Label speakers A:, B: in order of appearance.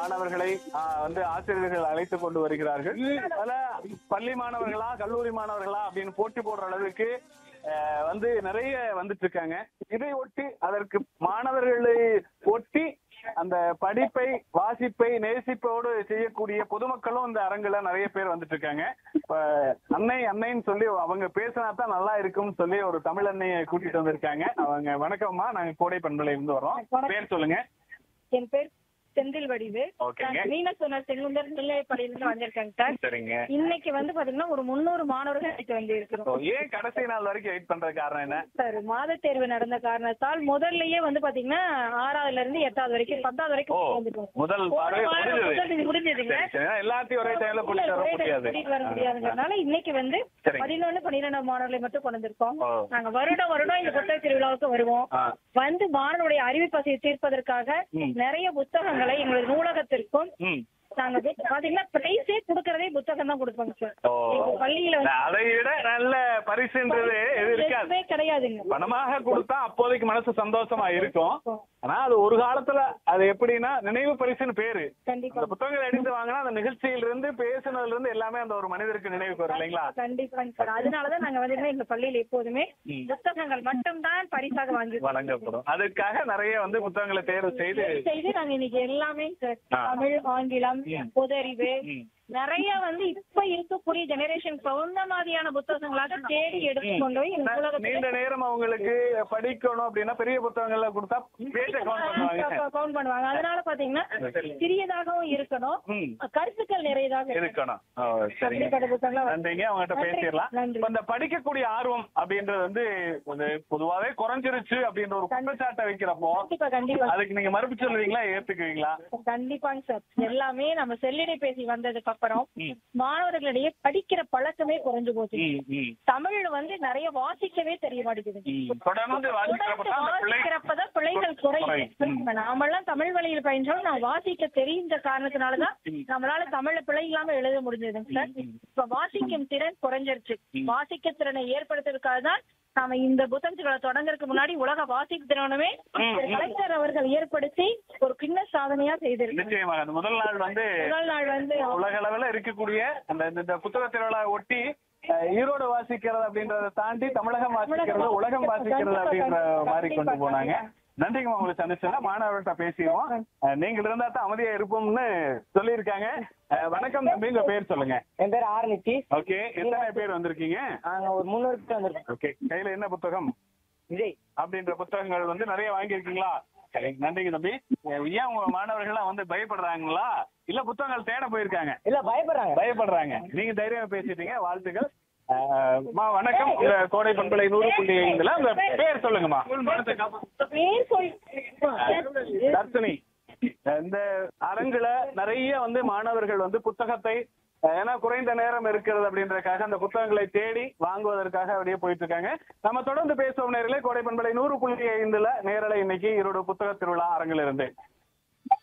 A: மாணவர்களை ஆ, வந்து ஆசிரியர்கள் அழைத்து கொண்டு வருகிறார்கள் அதுல பள்ளி மாணவர்களா கல்லூரி மாணவர்களா அப்படின்னு போட்டி போடுற அளவுக்கு அஹ், வந்து நிறைய வந்துட்டு இருக்காங்க இதை ஒட்டி அதற்கு மாணவர்களை ஒட்டி அந்த படிப்பை வாசிப்பை நேசிப்போடு செய்யக்கூடிய பொதுமக்களும் இந்த அரங்குல நிறைய பேர் வந்துட்டு இருக்காங்க இப்ப அன்னை அன்னைன்னு சொல்லி அவங்க பேசினா தான் நல்லா இருக்கும்னு சொல்லி ஒரு தமிழ் அன்னையை கூட்டிட்டு வந்திருக்காங்க அவங்க வணக்கம்மா நாங்க கோடை பண்பலை இருந்து வரோம்
B: வணக்கம்.
A: பேர் சொல்லுங்க
B: என் பேர் செந்தில் வடிவு
A: ஓகேங்க.
B: நான் மீன சொன்ன செங்குந்தர் நிலைப்பள்ளியிலிருந்து வந்திருக்கேங்க சார்
A: சரிங்க
B: இன்னைக்கு வந்து பாத்தீங்கன்னா ஒரு முந்நூறு மாணவர்கள் இன்னைக்கு வந்து
A: So,
B: இருக்கிறோம்
A: ஏன் கடைசி நாள் வரைக்கும் வெயிட் பண்ற காரணம் என்ன
B: சார் மாத தேர்வு நடந்த காரணத்தால் முதல்லயே வந்து பாத்தீங்கன்னா ஆறாவதுல இருந்து எட்டாவது வரைக்கும் பத்தாவது
A: ஓ
B: வரைக்கும் வந்துட்டோம்
A: முதல்
B: போன
A: பார்வை
B: வாரம்
A: முடிஞ்சது
B: முதல் முடிஞ்சதுங்க
A: சரி, சரி. எல்லாத்தையும் ஒரே டைம்ல
B: இல்ல,
A: கூட்டிட்டு வர
B: ஒரே time
A: முடியாது
B: கூட்டிட்டு வர முடியாதுங்கிறதுனால இன்னைக்கு வந்து
A: சரிங்க.
B: பதினொன்னு பன்னிரெண்டாம் மாணவர்களை மட்டும் கொண்டு வந்திருக்கோம்
A: ஓ.
B: நாங்க வருடம் வருடம் இந்த புத்தக திருவிழாவுக்கு வருவோம்
A: ஆ.
B: வந்து மாணவருடைய அறிவு பசியை தீர்ப்பதற்காக
A: ம்.
B: நிறைய புத்தகங்களை எங்களுடைய நூலகத்திற்கும்
A: ம்
B: நாங்க புத்- பாத்தீங்கன்னா பிரைஸே கொடுக்கறதே புத்தகம் தான் கொடுப்பாங்க சார்
A: ஓ
B: எங்க பள்ளியில வந்து
A: அதை விட நல்ல பரிசுன்றது எது இருக்காது
B: எதுவுமே கிடையாதுங்க
A: பணமாக கொடுத்தா அப்போதைக்கு மனசு சந்தோஷமா இருக்கும் ஆனா அது ஒரு காலத்துல அது எப்படின்னா நினைவு பரிசுன்னு பேரு
B: கண்டிப்பா
A: அந்த புத்தகங்களை எடுத்து வாங்கினா அந்த நிகழ்ச்சியில இருந்து பேசுனதுல இருந்து எல்லாமே அந்த ஒரு மனிதருக்கு நினைவுக்கு வரும் இல்லைங்களா
B: கண்டிப்பாங்க சார் அதனாலதான் நாங்க வந்து எங்க பள்ளியில எப்போதுமே
A: ம்.
B: புத்தகங்கள் மட்டும்தான் பரிசாக வாங்கி
A: வழங்கப்படும் அதுக்காக நிறைய வந்து புத்தகங்களை தேர்வு செய்து
B: செய்து நாங்க இன்னைக்கு எல்லாமே சார்
A: ஆ.
B: தமிழ் ஆங்கிலம்
A: ம்.
B: பொதறிவு
A: ம்.
B: நிறைய வந்து இப்ப இருக்கக்கூடிய ஜெனரேஷன் தகுந்த மாதிரியான புத்தகங்களாக தேடி எடுத்து கொண்டு போய் எங்க
A: நீண்ட
B: உலகத்துல
A: நேரம் அவங்களுக்கு படிக்கணும் அப்படின்னா பெரிய புத்தகங்களை கொடுத்தா பேஜை கவுண்ட் பண்ணுவாங்க
B: கவுண்ட் பண்ணுவாங்க அதனால பாத்தீங்கன்னா
A: சரி.
B: சிறியதாகவும் இருக்கணும்
A: ம்.
B: கருத்துக்கள் நிறையதாக
A: இருக்கணும் ஓ, சரிங்க
B: அப்படிப்பட்ட புத்தகங்களா
A: நன்றிங்க அவங்ககிட்ட
B: நன்றி.
A: பேசிடலாம்
B: நன்றி.
A: இப்ப இந்த படிக்கக்கூடிய ஆர்வம் அப்படின்றது வந்து ஒரு பொதுவாவே குறைஞ்சிருச்சு அப்படின்ற ஒரு குற்றச்சாட்டை வைக்கிறப்போ
B: கண்டிப்பா கண்டிப்பா
A: அதுக்கு நீங்க மறுப்பு சொல்லுவீங்களா ஏத்துக்குவீங்களா
B: கண்டிப்பாங்க சார் எல்லாமே நம்ம செல்லிடை பேசி வந்ததுக்கு அப்புறம்
A: ம்.
B: மாணவர்களிடையே படிக்கிற பழக்கமே குறைஞ்சு போச்சு
A: ம், ம்,
B: தமிழ் வந்து நிறைய வாசிக்கவே தெரிய மாட்டேங்குது
A: ம். தொடர்ந்து வாசிக்கிறப்ப தான் அந்த பிள்ளை
B: வாசிக்கிறப்பதான் பிள்ளைகள் குறையும்
A: குறையும். ம்.
B: இப்ப நாமெல்லாம் தமிழ் வழியில் பயின்றோம் நான் வாசிக்க தெரிந்த காரணத்தினாலதான் நம்மளால தமிழ்ல பிழை இல்லாம எழுத முடிஞ்சதுங்க சார் இப்ப வாசிக்கும் திறன் குறைஞ்சிருச்சு வாசிக்க திறனை ஏற்படுத்துறதுக்காக தான் நாம இந்த புத்தகங்களை தொடங்குறதுக்கு முன்னாடி உலக வாசிப்பு திறனுமே திரு கலைஞர் அவர்கள் ஏற்படுத்தி ஒரு கிண்ண சாதனையா செய்திருக்கு
A: நிச்சயமாக அந்த முதல் நாள் வந்து
B: முதல் நாள் வந்து
A: உலக அளவுல இருக்கக்கூடிய அந்த இந்த- இந்த புத்தக திருவிழா ஒட்டி அஹ், ஈரோடு வாசிக்கிறது அப்படின்றத தாண்டி தமிழகம் வாசிக்கிறது உலகம் வாசிக்கிறது அப்படின்ற மாதிரி கொண்டு போனாங்க நன்றிங்கம்மா உங்களுக்கு சந்திச்சல மாணவர்கள்ட்ட பேசிடுவோம் அஹ், நீங்கள் இருந்தா தான் அமைதியா இருப்போம்னு சொல்லியிருக்காங்க அஹ், வணக்கம் தம்பி உங்க பேர் சொல்லுங்க
C: என் பேர் ஆரணிச்சி
A: ஓகே எத்தனை பேர் வந்திருக்கீங்க
C: நாங்க ஒரு முன்னூறு பேர் வந்திருக்கோம்
A: ஓகே கையில என்ன புத்தகம்
C: விஜய்
A: அப்படின்ற புத்தகங்கள் வந்து நிறைய வாங்கியிருக்கீங்களா சரி நன்றிங்க தம்பி ஏன் உங்க மாணவர்கள்லாம் வந்து பயப்படுறாங்களா இல்ல புத்தகங்கள் தேட போயிருக்காங்க
C: இல்ல பயப்படுறாங்க
A: பயப்படுறாங்க நீங்க தைரியமா பேசிட்டீங்க வாழ்த்துக்கள் அஹ், அம்மா வணக்கம் இந்த கோடை பண்பலை நூறு புள்ளி ஐந்துல உங்க பேர் சொல்லுங்கம்மா
B: பேர் சொல்
A: தர்ஷினி இந்த அரங்குல நிறைய வந்து மாணவர்கள் வந்து புத்தகத்தை அஹ், ஏன்னா குறைந்த நேரம் இருக்கிறது அப்படின்றதுக்காக அந்த புத்தகங்களை தேடி வாங்குவதற்காக அப்படியே போயிட்டு இருக்காங்க நம்ம தொடர்ந்து பேசுவோம் நேரிலே கோடை பண்பலை நூறு புள்ளி ஐந்துல நேரலை இன்னைக்கு ஈரோடு புத்தக திருவிழா அரங்கில் இருந்து